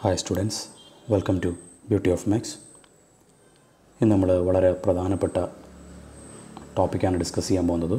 hi students welcome to beauty of maths ഇന്ന് നമ്മൾ വളരെ പ്രധാനപ്പെട്ട ടോപ്പിക്കാണ് ഡിസ്കസ് ചെയ്യാൻ പോകുന്നത്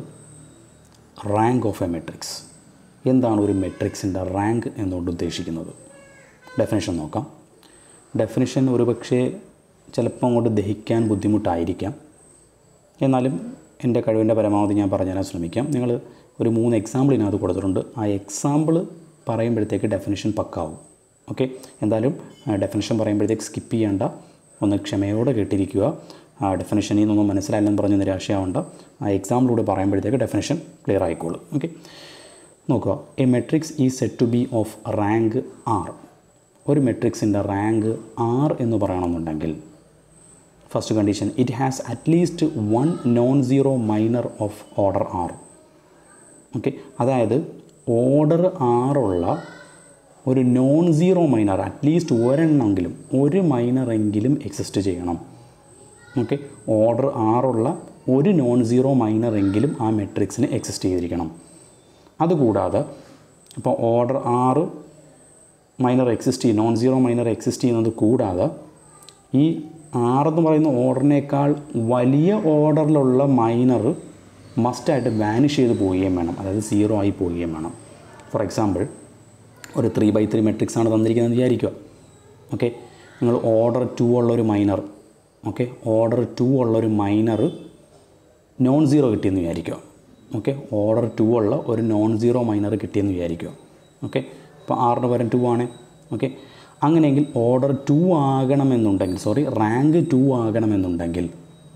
റാങ്ക് ഓഫ് എ മെട്രിക്സ് എന്താണ് ഒരു മെട്രിക്സിൻ്റെ റാങ്ക് എന്നുകൊണ്ട് ഉദ്ദേശിക്കുന്നത് ഡെഫിനേഷൻ നോക്കാം ഡെഫിനേഷൻ ഒരുപക്ഷെ ചിലപ്പോൾ അങ്ങോട്ട് ദഹിക്കാൻ ബുദ്ധിമുട്ടായിരിക്കാം എന്നാലും എൻ്റെ കഴിവിൻ്റെ പരമാവധി ഞാൻ പറഞ്ഞുതരാൻ ശ്രമിക്കാം നിങ്ങൾ ഒരു മൂന്ന് എക്സാമ്പിൾ ഇതിനകത്ത് കൊടുത്തിട്ടുണ്ട് ആ എക്സാമ്പിൾ പറയുമ്പോഴത്തേക്ക് ഡെഫിനിഷൻ പക്കാവും ഓക്കെ എന്തായാലും ഡെഫിനിഷൻ പറയുമ്പോഴത്തേക്ക് സ്കിപ്പ് ചെയ്യേണ്ട ഒന്ന് ക്ഷമയോടെ കേട്ടിരിക്കുക ആ ഡെഫിനിഷനിൽ നിന്നൊന്നും മനസ്സിലായില്ലെന്ന് പറഞ്ഞ് നിരാശയാവേണ്ട ആ എക്സാമ്പിളൂടെ പറയുമ്പോഴത്തേക്ക് ഡെഫിനിഷൻ ക്ലിയർ ആയിക്കോളും ഓക്കെ നോക്കുക A matrix is said to be of rank R ഒരു മെട്രിക്സിൻ്റെ റാങ്ക് ആർ എന്ന് പറയണമെന്നുണ്ടെങ്കിൽ first condition it has at least one non zero minor of order R okay അതായത് ഓർഡർ ആറുള്ള ഒരു നോൺ സീറോ മൈനർ അറ്റ്ലീസ്റ്റ് ഒരെണ്ണമെങ്കിലും ഒരു മൈനറെങ്കിലും എക്സിസ്റ്റ് ചെയ്യണം ഓക്കെ ഓർഡർ ആറുള്ള ഒരു നോൺ സീറോ മൈനറെങ്കിലും ആ മെട്രിക്സിന് എക്സിസ്റ്റ് ചെയ്തിരിക്കണം അതുകൂടാതെ ഇപ്പോൾ ഓർഡർ ആറ് മൈനർ എക്സിസ്റ്റ് ചെയ്യും നോൺ സീറോ മൈനർ എക്സിസ്റ്റ് ചെയ്യുന്നത് കൂടാതെ ഈ ആറെന്ന് പറയുന്ന ഓർഡറിനേക്കാൾ വലിയ ഓർഡറിലുള്ള മൈനർ മസ്റ്റായിട്ട് വാനിഷ് ചെയ്ത് പോവുകയും വേണം അതായത് സീറോ ആയി പോവുകയും വേണം ഫോർ എക്സാമ്പിൾ ഒരു ത്രീ ബൈ ത്രീ മെട്രിക്സ് ആണ് തന്നിരിക്കുന്നത് വിചാരിക്കുക ഓക്കെ നിങ്ങൾ ഓർഡർ ടു ഉള്ളൊരു മൈനർ ഓക്കെ ഓർഡർ ടു ഉള്ളൊരു മൈനർ നോൺ സീറോ കിട്ടിയെന്ന് വിചാരിക്കുക ഓക്കെ ഓർഡർ ടു ഉള്ള ഒരു നോൺ സീറോ മൈനർ കിട്ടിയെന്ന് വിചാരിക്കുക ഓക്കെ ഇപ്പോൾ ആറിന് പകരം ടു ആണ് ഓക്കെ അങ്ങനെയെങ്കിൽ ഓർഡർ ടു ആകണമെന്നുണ്ടെങ്കിൽ സോറി റാങ്ക് ടു ആകണമെന്നുണ്ടെങ്കിൽ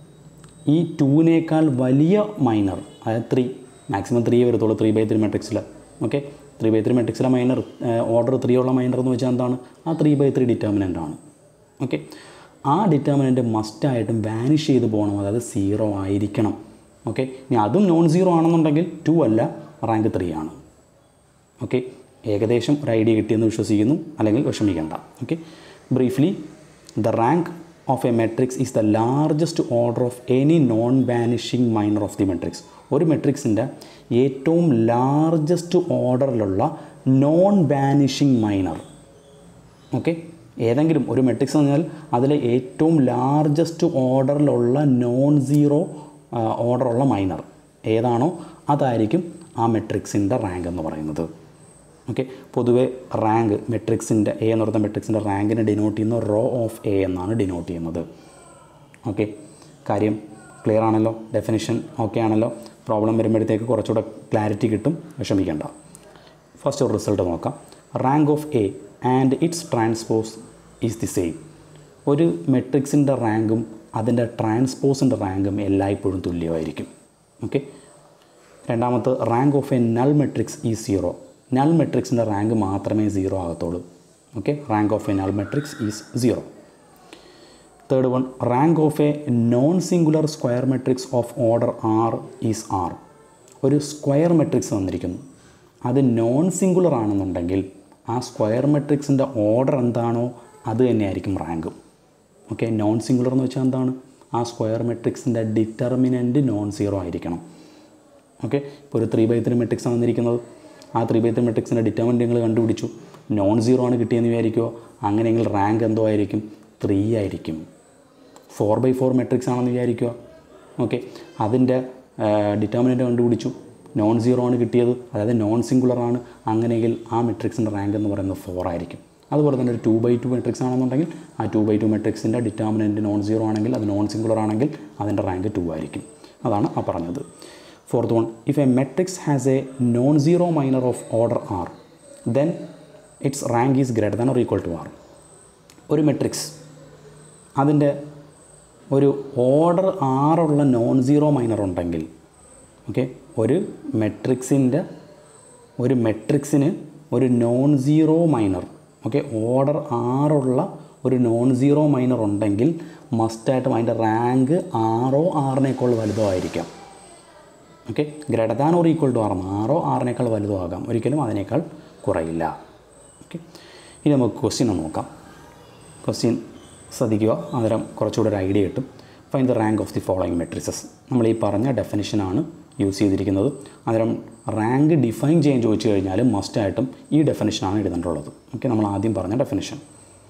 ഈ ടൂവിനേക്കാൾ വലിയ മൈനർ അതായത് ത്രീ മാക്സിമം ത്രീ വരത്തുള്ളൂ ത്രീ ബൈ ത്രീ മെട്രിക്സിൽ ഓക്കെ ത്രീ ബൈ ത്രീ മെട്രിക്സിലെ മൈനർ ഓർഡർ ത്രീ ഉള്ള മൈനർ എന്ന് വെച്ചാൽ എന്താണ് ആ ത്രീ ബൈ ത്രീ ഡിറ്റർമിനൻ്റ് ആണ് ഓക്കെ ആ ഡിറ്റർമിനൻ്റ് മസ്റ്റായിട്ടും വാനിഷ് ചെയ്ത് പോകണം അതായത് സീറോ ആയിരിക്കണം ഓക്കെ ഇനി അതും നോൺ സീറോ ആണെന്നുണ്ടെങ്കിൽ ടു അല്ല റാങ്ക് ത്രീ ആണ് ഓക്കെ ഏകദേശം ഒരു ഐഡിയ കിട്ടിയെന്ന് വിശ്വസിക്കുന്നു അല്ലെങ്കിൽ വിഷമിക്കേണ്ട okay briefly the rank of a matrix is the largest order of any non vanishing minor of the matrix ഒരു മെട്രിക്സിൻ്റെ ഏറ്റവും ലാർജസ്റ്റ് ഓർഡറിലുള്ള നോൺ വാനിഷിംഗ് മൈനർ ഓക്കെ ഏതെങ്കിലും ഒരു മെട്രിക്സ് എന്ന് പറഞ്ഞാൽ അതിലെ ഏറ്റവും ലാർജസ്റ്റ് ഓർഡറിലുള്ള നോൺ സീറോ ഓർഡറുള്ള മൈനർ ഏതാണോ അതായിരിക്കും ആ മെട്രിക്സിൻ്റെ റാങ്ക് എന്ന് പറയുന്നത് ഓക്കെ പൊതുവെ റാങ്ക് മെട്രിക്സിൻ്റെ എ എന്ന് പറയുന്ന മെട്രിക്സിൻ്റെ റാങ്കിനെ ഡിനോട്ട് ചെയ്യുന്ന റോ ഓഫ് എ എന്നാണ് ഡിനോട്ട് ചെയ്യുന്നത് ഓക്കെ കാര്യം ക്ലിയർ ആണല്ലോ ഡെഫിനിഷൻ ഓക്കെ ആണല്ലോ പ്രോബ്ലം വരുമ്പോഴത്തേക്ക് കുറച്ചുകൂടെ ക്ലാരിറ്റി കിട്ടും വിഷമിക്കേണ്ട ഫസ്റ്റ് ഒരു റിസൾട്ട് നോക്കാം rank of A and its transpose is the same ഒരു മെട്രിക്സിൻ്റെ റാങ്കും അതിൻ്റെ ട്രാൻസ്പോസിൻ്റെ റാങ്കും എല്ലായ്പ്പോഴും തുല്യമായിരിക്കും ഓക്കെ രണ്ടാമത്തെ rank of a null matrix ഈ സീറോ നൾ മെട്രിക്സിൻ്റെ റാങ്ക് മാത്രമേ സീറോ ആകത്തുള്ളൂ okay rank of a null matrix is zero third one rank of a non singular square matrix of order r is r ഒരു square matrix വന്നിരിക്കുന്നു അത് non singular ആണെന്നുണ്ടെങ്കിൽ ആ square മെട്രിക്സിൻ്റെ order എന്താണോ അത് തന്നെയായിരിക്കും റാങ്കും ഓക്കെ നോൺ സിംഗുലർ എന്ന് വെച്ചാൽ എന്താണ് ആ സ്ക്വയർ മെട്രിക്സിൻ്റെ ഡിറ്റർമിനൻറ്റ് നോൺ സീറോ ആയിരിക്കണം ഓക്കെ ഇപ്പോൾ ഒരു ത്രീ ബൈ ത്രീ മെട്രിക്സ് വന്നിരിക്കുന്നത് ആ ത്രീ ബൈ ത്രീ മെട്രിക്സിൻ്റെ ഡിറ്റർമിനൻറ്റ് നിങ്ങൾ കണ്ടുപിടിച്ചു നോൺ സീറോ ആണ് കിട്ടിയെന്ന് വിചാരിക്കുമോ അങ്ങനെയെങ്കിൽ റാങ്ക് എന്തോ ആയിരിക്കും ത്രീ ആയിരിക്കും ഫോർ ബൈ ഫോർ മെട്രിക്സ് ആണെന്ന് വിചാരിക്കുക ഓക്കെ അതിൻ്റെ ഡിറ്റർമിനൻ്റ് കണ്ടുപിടിച്ചു നോൺ സീറോ ആണ് കിട്ടിയത് അതായത് നോൺ സിംഗുലർ ആണ് അങ്ങനെയെങ്കിൽ ആ മെട്രിക്സിൻ്റെ റാങ്ക് എന്ന് പറയുന്നത് ഫോർ ആയിരിക്കും അതുപോലെ തന്നെ ഒരു ടു ബൈ ടു മെട്രിക്സ് ആണെന്നുണ്ടെങ്കിൽ ആ ടു ബൈ ടു മെട്രിക്സിൻ്റെ ഡിറ്റർമിനൻറ്റ് നോൺ സീറോ ആണെങ്കിൽ അത് നോൺ സിംഗുലർ ആണെങ്കിൽ അതിൻ്റെ റാങ്ക് ടു ആയിരിക്കും അതാണ് ആ പറഞ്ഞത് fourth one if a matrix has a non zero minor of order r then its rank is greater than or equal to r ഒരു മെട്രിക്സ് അതിൻ്റെ ഒരു ഓർഡർ ആറുള്ള നോൺ സീറോ മൈനർ ഉണ്ടെങ്കിൽ ഓക്കെ ഒരു മെട്രിക്സിൻ്റെ ഒരു മെട്രിക്സിന് ഒരു non zero minor okay order ആറുള്ള ഒരു നോൺ സീറോ മൈനർ ഉണ്ടെങ്കിൽ മസ്റ്റായിട്ടും അതിൻ്റെ റാങ്ക് ആറോ ആറിനേക്കാൾ വലുതോ ആയിരിക്കാം okay greater than or equal to r ആറോ ആറിനേക്കാൾ വലുതോ ആകാം ഒരിക്കലും അതിനേക്കാൾ കുറയില്ല ഓക്കെ ഇനി നമുക്ക് ക്വസ്റ്റ്യൻ നോക്കാം ക്വസ്റ്റ്യൻ ശ്രദ്ധിക്കുക അന്നേരം കുറച്ചുകൂടെ ഒരു ഐഡിയ കിട്ടും fine the rank of the following matrices നമ്മൾ ഈ പറഞ്ഞ ഡെഫിനിഷനാണ് യൂസ് ചെയ്തിരിക്കുന്നത് അന്നേരം റാങ്ക് ഡിഫൈൻ ചെയ്യാൻ ചോദിച്ചു കഴിഞ്ഞാൽ മസ്റ്റായിട്ടും ഈ ഡെഫിനിഷനാണ് എഴുതേണ്ടുള്ളത് ഓക്കെ നമ്മൾ ആദ്യം പറഞ്ഞ ഡെഫിനിഷൻ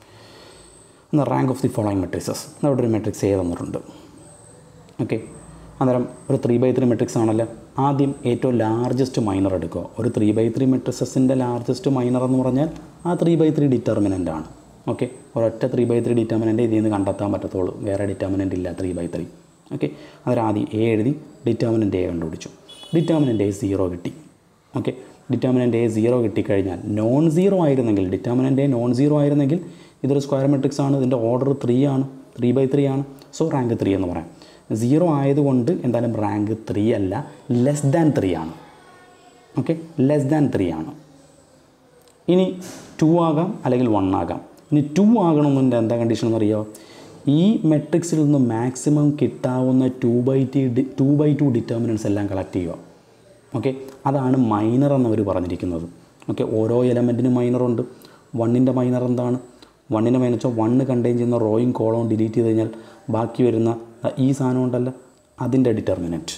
എന്ന rank of the following matrices അവിടെ ഒരു മെട്രിക്സ് എ തന്നിട്ടുണ്ട് ഓക്കെ അന്നേരം ഒരു ത്രീ ബൈ ത്രീ മെട്രിക്സ് ആണല്ലോ ആദ്യം ഏറ്റവും ലാർജസ്റ്റ് മൈനർ എടുക്കുക ഒരു ത്രീ ബൈ ത്രീ മെട്രിക്സസിൻ്റെ ലാർജസ്റ്റ് മൈനർ എന്ന് പറഞ്ഞാൽ ആ ത്രീ ബൈ ത്രീ ഡിറ്റർമിനൻ്റ് ആണ് ഓക്കെ ഒരൊറ്റ ത്രീ ബൈ ത്രീ ഡിറ്റർമിനൻ്റ് ഇതിൽ നിന്ന് കണ്ടെത്താൻ പറ്റത്തുള്ളൂ വേറെ ഡിറ്റർമിനൻ്റ് ഇല്ല ത്രീ ബൈ ത്രീ ഓക്കെ അന്നേരം ആദ്യം എ എഴുതി ഡിറ്റർമിനൻ്റ് എ കണ്ടുപിടിച്ചു ഡിറ്റർമിനൻ്റ് എ സീറോ കിട്ടി ഓക്കെ ഡിറ്റർമിനൻ്റ് എ സീറോ കിട്ടിക്കഴിഞ്ഞാൽ നോൺ സീറോ ആയിരുന്നെങ്കിൽ ഡിറ്റർമിനൻ്റ് എ നോൺ സീറോ ആയിരുന്നെങ്കിൽ ഇതൊരു സ്ക്വയർ മെട്രിക്സ് ആണ് ഇതിൻ്റെ ഓർഡർ ത്രീ ആണ് ത്രീ ബൈ ത്രീ ആണ് സോ റാങ്ക് ത്രീ എന്ന് പറയാം സീറോ ആയതുകൊണ്ട് എന്തായാലും റാങ്ക് ത്രീ അല്ല ലെസ് ദാൻ ത്രീ ആണ് ഓക്കെ ലെസ് ദാൻ ത്രീ ആണ് ഇനി ടു ആകാം അല്ലെങ്കിൽ വൺ ആകാം ഇനി ടു ആകണമെന്നുണ്ട് എന്താ കണ്ടീഷൻ എന്നറിയോ ഈ മെട്രിക്സിൽ നിന്ന് മാക്സിമം കിട്ടാവുന്ന ടു ബൈ ടി ടു ബൈ ടു ഡിറ്റർമിനൻസ് എല്ലാം കളക്ട് ചെയ്യുക ഓക്കെ അതാണ് മൈനർ എന്നവർ പറഞ്ഞിരിക്കുന്നത് ഓക്കെ ഓരോ എലമെൻറ്റിനും മൈനറുണ്ട് വണ്ണിൻ്റെ മൈനർ എന്താണ് വണ്ണിൻ്റെ മൈനർ വെച്ചാൽ വണ്ണ് കണ്ടെയ്ൻ ചെയ്യുന്ന റോയും കോളവും ഡിലീറ്റ് ചെയ്ത് കഴിഞ്ഞാൽ ബാക്കി വരുന്ന ദാ ഈ സാധനം ഉണ്ടല്ലോ അതിൻ്റെ ഡിറ്റർമിനൻറ്റ്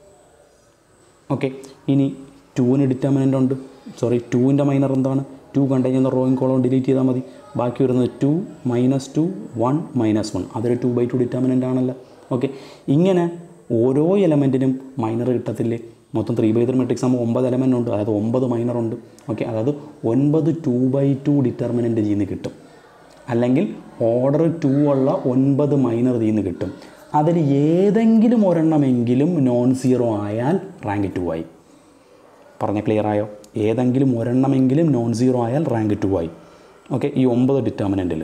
ഓക്കെ ഇനി ടൂവിന് ഡിറ്റർമിനൻ്റ് ഉണ്ട് സോറി ടൂവിൻ്റെ മൈനർ എന്താണ് ടു കണ്ടെയ്ൻ ചെയ്യുന്ന റോയും കോളവും ഡിലീറ്റ് ചെയ്താൽ മതി ബാക്കി വരുന്നത് two minus two one minus one അതൊരു ടു ബൈ ടു ഡിറ്റർമിനൻ്റ് ആണല്ലോ ഓക്കെ ഇങ്ങനെ ഓരോ എലമെൻറ്റിനും മൈനർ കിട്ടത്തില്ലേ മൊത്തം ത്രീ ബൈ ത്രീ മെട്രിക്സ് ആകുമ്പോൾ ഒമ്പത് എലമെൻ്റ് ഉണ്ട് അതായത് ഒമ്പത് മൈനർ ഉണ്ട് ഓക്കെ അതായത് ഒൻപത് ടു ബൈ ടു ഡിറ്റർമിനൻ്റ് ചെയ്യുന്ന കിട്ടും അല്ലെങ്കിൽ ഓർഡർ ടു ഉള്ള ഒൻപത് മൈനർ തീന്ന് കിട്ടും അതിൽ ഏതെങ്കിലും ഒരെണ്ണമെങ്കിലും നോൺ സീറോ ആയാൽ റാങ്ക് ടു ആയി പറഞ്ഞ ക്ലിയർ ആയോ ഏതെങ്കിലും ഒരെണ്ണമെങ്കിലും നോൺ സീറോ ആയാൽ റാങ്ക് ടു ആയി ഓക്കെ ഈ ഒമ്പത് ഡിറ്റർമിനൻറ്റിൽ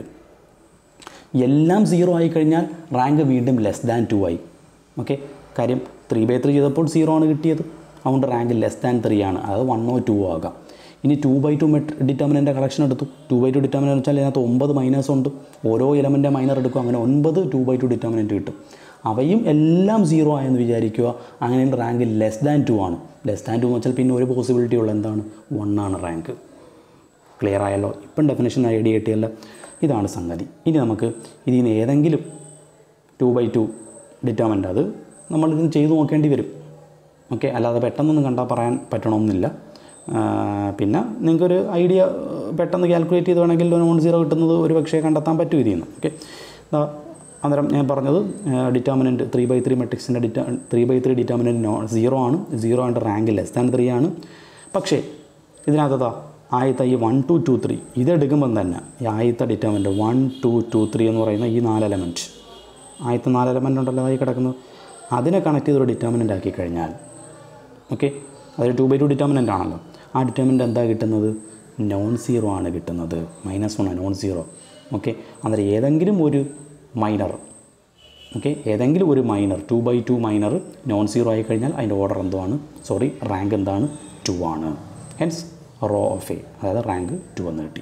എല്ലാം സീറോ ആയി കഴിഞ്ഞാൽ റാങ്ക് വീണ്ടും ലെസ് ദാൻ ടു ആയി ഓക്കെ കാര്യം ത്രീ ബൈ ത്രീ ചെയ്തപ്പോൾ സീറോ ആണ് കിട്ടിയത് അതുകൊണ്ട് റാങ്ക് ലെസ് ദാൻ ത്രീ ആണ് അതായത് വണ്ണോ ടു ആകാം ഇനി ടു ബൈ ടു മെറ്റ് ഡിറ്റർമിനൻ്റെ കളക്ഷൻ എടുത്തു ടു ബൈ ടു ഡിറ്റർമിനൻ്റ് വെച്ചാൽ ഇതിനകത്ത് ഒമ്പത് മൈനസ് ഉണ്ട് ഓരോ എലമെൻ്റെ മൈനർ എടുക്കും അങ്ങനെ ഒൻപത് ടു ബൈ ടു ഡിറ്റർമിനൻ്റ് കിട്ടും അവയും എല്ലാം സീറോ ആയെന്ന് വിചാരിക്കുക അങ്ങനെ റാങ്ക് ലെസ് ദാൻ ടു ആണ് ലെസ് ദാൻ ടു എന്ന് വെച്ചാൽ പിന്നെ ഒരു പോസിബിലിറ്റി ഉള്ള എന്താണ് വൺ ആണ് റാങ്ക് ക്ലിയർ ആയല്ലോ ഇപ്പം ഡെഫിനേഷൻ ഐഡിയ കിട്ടിയല്ലോ ഇതാണ് സംഗതി ഇനി നമുക്ക് ഇതിൽ നിന്ന് ഏതെങ്കിലും ടു ബൈ ടു ഡിറ്റർമെൻ്റ് അത് നമ്മളിത് ചെയ്തു നോക്കേണ്ടി വരും ഓക്കെ അല്ലാതെ പെട്ടെന്നൊന്നും കണ്ടാൽ പറയാൻ പറ്റണമെന്നില്ല ആ, പിന്നെ നിങ്ങൾക്കൊരു ഐഡിയ പെട്ടെന്ന് കാൽക്കുലേറ്റ് ചെയ്ത് വേണമെങ്കിൽ നോൺ സീറോ കിട്ടുന്നത് ഒരു പക്ഷേ കണ്ടെത്താൻ പറ്റും ഇതിൽ നിന്ന് ഓക്കെ അന്നേരം ഞാൻ പറഞ്ഞത് ഡിറ്റർമിനൻറ്റ് ത്രീ ബൈ ത്രീ മെട്രിക്സിൻ്റെ ഡിറ്റ three by three determinant no zero ആണ് സീറോ ആയിട്ട് റാങ്ക് ലെസ് ദാൻ ത്രീ ആണ് പക്ഷേ ഇതിനകത്തതാ ആദ്യത്തെ ഈ വൺ ടു ടു ത്രീ ഇതെടുക്കുമ്പം തന്നെ ഈ ആദ്യത്തെ determinant one two two three എന്ന് പറയുന്ന ഈ നാല് എലമെൻറ്റ് ആദ്യത്തെ നാല് എലമെൻ്റ് ഉണ്ടല്ലോ അതായി കിടക്കുന്നത് അതിനെ കണക്ട് ചെയ്തൊരു ഡിറ്റർമിനൻ്റ് ആക്കി കഴിഞ്ഞാൽ ഓക്കെ അതൊരു ടു ബൈ ടു ഡിറ്റർമിനൻ്റ് ആണല്ലോ ആ ഡിറ്റർമിനൻ്റ് എന്താ കിട്ടുന്നത് നോൺ സീറോ ആണ് കിട്ടുന്നത് minus one non zero okay അന്നേരം ഏതെങ്കിലും ഒരു മൈനർ ഓക്കെ ഏതെങ്കിലും ഒരു minor two by two minor non zero ആയി കഴിഞ്ഞാൽ അതിൻ്റെ ഓർഡർ എന്താണ് സോറി റാങ്ക് എന്താണ് ടു ആണ് ഹെൻസ് റോ ഓഫ് എ അതായത് റാങ്ക് ടു എന്ന് കിട്ടി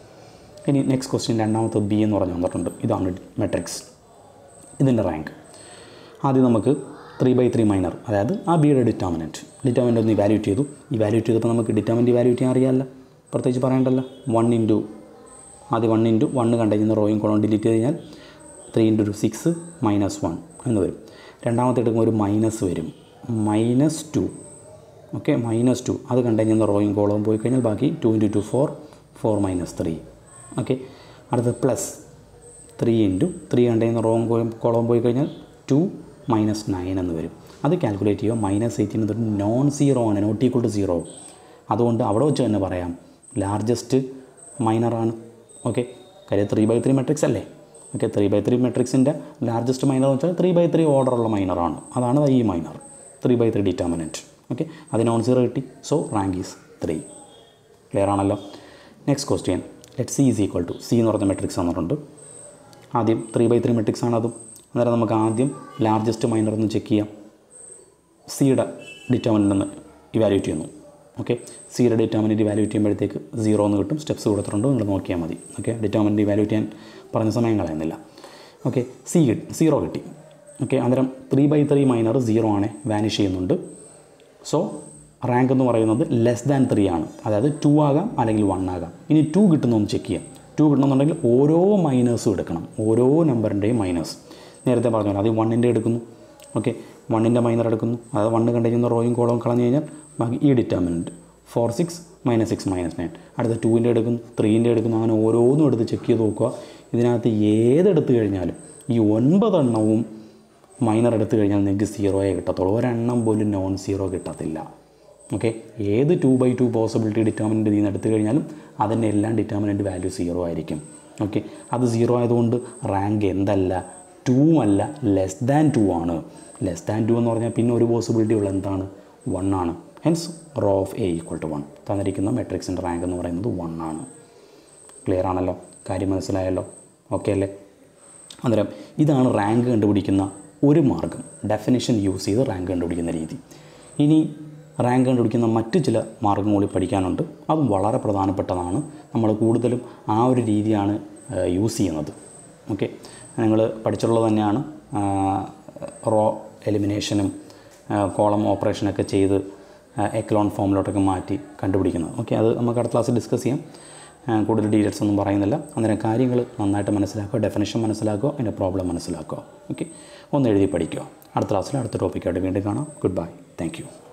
ഇനി നെക്സ്റ്റ് ക്വസ്റ്റ്യൻ രണ്ടാമത്തെ ബി എന്ന് പറഞ്ഞു വന്നിട്ടുണ്ട് ഇതാണ് മെട്രിക്സ് ഇതിൻ്റെ റാങ്ക് ആദ്യം നമുക്ക് ത്രീ ബൈ ത്രീ മൈനർ അതായത് ആ ബിയുടെ ഡിറ്റർമിനൻറ്റ് ഡിറ്റർമിനൻ്റ് ഒന്ന് ഇവാലുവേറ്റ് ചെയ്തു ഇവാലുവേറ്റ് ചെയ്തപ്പോൾ നമുക്ക് ഡിറ്റർമിനൻ്റ് ഇവാലുവേറ്റ് ചെയ്യാൻ അറിയാമല്ലോ പ്രത്യേകിച്ച് പറയണ്ടല്ലോ വൺ ഇൻറ്റു ആദ്യം വൺ ഇൻറ്റു വണ്ണ് കണ്ടുകഴിഞ്ഞാൽ റോയും കോളം ഡിലീറ്റ് ചെയ്ത് കഴിഞ്ഞാൽ ത്രീ ഇൻറ്റു ഒരു സിക്സ് മൈനസ് വൺ എന്ന് വരും രണ്ടാമത്തെ എടുക്കുമ്പോൾ ഒരു മൈനസ് വരും minus two okay minus two അത് കണ്ടുകഴിഞ്ഞാൽ റോയും കോളവും പോയി കഴിഞ്ഞാൽ ബാക്കി two into two four four minus three okay അടുത്തത് പ്ലസ് ത്രീ ഇൻറ്റു ത്രീ കണ്ടുകഴിഞ്ഞാൽ റോയും കോളവും പോയി കഴിഞ്ഞാൽ ടു മൈനസ് നയൻ എന്ന് വരും അത് കാൽക്കുലേറ്റ് ചെയ്യുക മൈനസ് എയ്റ്റീൻ എന്നൊരു നോൺ സീറോ ആണ് നോട്ട് ഈക്വൾ ടു സീറോ അതുകൊണ്ട് അവിടെ വെച്ച് തന്നെ പറയാം ലാർജസ്റ്റ് മൈനറാണ് ഓക്കെ കാര്യം ത്രീ ബൈ ത്രീ മെട്രിക്സ് അല്ലേ ഓക്കെ ത്രീ ബൈ ത്രീ മെട്രിക്സിൻ്റെ ലാർജസ്റ്റ് മൈനർ എന്ന് വെച്ചാൽ ത്രീ ബൈ ത്രീ ഓർഡറുള്ള മൈനറാണ് അതാണ് ഈ minor three by three determinant okay അത് നോൺ സീറോ കിട്ടി so rank is three clear ആണല്ലോ next question let C is equal to C എന്ന് പറഞ്ഞ മെട്രിക്സ് തന്നിട്ടുണ്ട് ആദ്യം ത്രീ ബൈ ത്രീ മെട്രിക്സ് ആണ് അതും അന്നേരം നമുക്ക് ആദ്യം ലാർജസ്റ്റ് മൈനർ ഒന്ന് ചെക്ക് ചെയ്യാം സിയുടെ ഡിറ്റർമിനൻ്റ് ഒന്ന് ഇവാലുവേറ്റ് ചെയ്യുന്നു ഓക്കെ സിയുടെ ഡിറ്റർമിനൻ്റ് ഇവാലുവേറ്റ് ചെയ്യുമ്പോഴത്തേക്ക് സീറോ എന്ന് കിട്ടും സ്റ്റെപ്സ് കൊടുത്തിട്ടുണ്ട് നിങ്ങൾ നോക്കിയാൽ മതി ഓക്കെ ഡിറ്റർമിനൻ്റ് ഇവാലുവേറ്റ് ചെയ്യാൻ പറഞ്ഞ സമയം കളയുന്നില്ല ഓക്കെ സി സീറോ കിട്ടി ഓക്കെ അന്നേരം three by three minor zero ആണ് വാനിഷ് ചെയ്യുന്നുണ്ട് സോ റാങ്ക് എന്ന് പറയുന്നത് ലെസ് ദാൻ ത്രീ ആണ് അതായത് ടു ആകാം അല്ലെങ്കിൽ വൺ ആകാം ഇനി ടു കിട്ടുന്നൊന്ന് ചെക്ക് ചെയ്യാം ടു കിട്ടണമെന്നുണ്ടെങ്കിൽ ഓരോ മൈനേഴ്സും എടുക്കണം ഓരോ നമ്പറിൻ്റെയും മൈനസ് നേരത്തെ പറഞ്ഞു ആദ്യം വണ്ണിൻ്റെ എടുക്കുന്നു ഓക്കെ വണ്ണിൻ്റെ മൈനർ എടുക്കുന്നു അതായത് വണ്ണ് കണ്ടുകഴിഞ്ഞ റോയും കോളവും കളഞ്ഞു കഴിഞ്ഞാൽ ബാക്കി ഈ determinant four six minus six minus nine അടുത്ത ടൂവിൻ്റെ എടുക്കുന്നു ത്രീൻ്റെ എടുക്കുന്നു അങ്ങനെ ഓരോന്നും എടുത്ത് ചെക്ക് ചെയ്ത് നോക്കുക ഇതിനകത്ത് ഏതെടുത്തു കഴിഞ്ഞാലും ഈ ഒൻപതെണ്ണവും മൈനർ എടുത്തു കഴിഞ്ഞാൽ നിങ്ങൾക്ക് സീറോയെ കിട്ടത്തുള്ളൂ ഒരെണ്ണം പോലും നോൺ സീറോ കിട്ടത്തില്ല ഓക്കെ ഏത് two by two possibility determinant നിന്ന് എടുത്തു കഴിഞ്ഞാലും അതിൻ്റെ എല്ലാം ഡിറ്റർമിനൻ്റ് വാല്യൂ സീറോ ആയിരിക്കും ഓക്കെ അത് സീറോ ആയതുകൊണ്ട് റാങ്ക് എന്തല്ല ടു അല്ല ലെസ് ദാൻ ടു ആണ് ലെസ് ദാൻ ടു എന്ന് പറഞ്ഞാൽ പിന്നെ ഒരു പോസിബിലിറ്റി ഉള്ള എന്താണ് വൺ ആണ് hence rho of A equal to one തന്നിരിക്കുന്ന മെട്രിക്സിൻ്റെ റാങ്ക് എന്ന് പറയുന്നത് വൺ ആണ് ക്ലിയർ ആണല്ലോ കാര്യം മനസ്സിലായല്ലോ ഓക്കെ അല്ലേ അന്നേരം ഇതാണ് റാങ്ക് കണ്ടുപിടിക്കുന്ന ഒരു മാർഗം ഡെഫിനിഷൻ യൂസ് ചെയ്ത് റാങ്ക് കണ്ടുപിടിക്കുന്ന രീതി ഇനി റാങ്ക് കണ്ടുപിടിക്കുന്ന മറ്റ് ചില മാർഗം കൂടി പഠിക്കാനുണ്ട് അതും വളരെ പ്രധാനപ്പെട്ടതാണ് നമ്മൾ കൂടുതലും ആ ഒരു രീതിയാണ് യൂസ് ചെയ്യുന്നത് ഓക്കെ നിങ്ങൾ പഠിച്ചിട്ടുള്ളത് തന്നെയാണ് റോ എലിമിനേഷനും കോളം ഓപ്പറേഷനൊക്കെ ചെയ്ത് എക്ലോൺ ഫോമിലോട്ടൊക്കെ മാറ്റി കണ്ടുപിടിക്കുന്നത് ഓക്കെ അത് നമുക്ക് അടുത്ത ക്ലാസ്സിൽ ഡിസ്കസ് ചെയ്യാം ആ, കൂടുതൽ ഡീറ്റെയിൽസ് ഒന്നും പറയുന്നില്ല അന്നേരം കാര്യങ്ങൾ നന്നായിട്ട് മനസ്സിലാക്കുക ഡെഫിനേഷൻ മനസ്സിലാക്കുക അതിൻ്റെ പ്രോബ്ലം മനസ്സിലാക്കുക ഓക്കെ ഒന്ന് എഴുതി പഠിക്കുക അടുത്ത ക്ലാസ്സിൽ അടുത്ത ടോപ്പിക്കായിട്ട് വീണ്ടും കാണാം ഗുഡ് ബൈ താങ്ക് യു